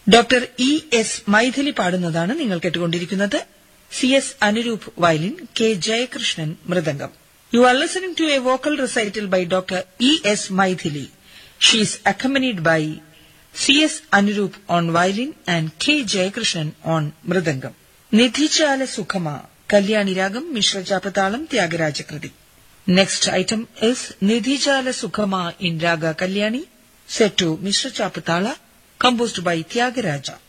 Doctor E S Mythili പാടുന്നതാണ് നിങ്ങൾ കേട്ടുകൊണ്ടിരിക്കുന്നത് C S Anuroop violin K Jayakrishnan mridangam you are listening to a vocal recital by doctor E S Mythili she is accompanied by C S Anuroop on violin and K Jayakrishnan on mridangam Nidhichala Sukhama Kalyani ragam മിശ്രജാപതാളം ത്യാഗരാജകൃതി next item is Nidhichala Sukhama in raga Kalyani set to Mr. Chapatala, composed by Tyagaraja.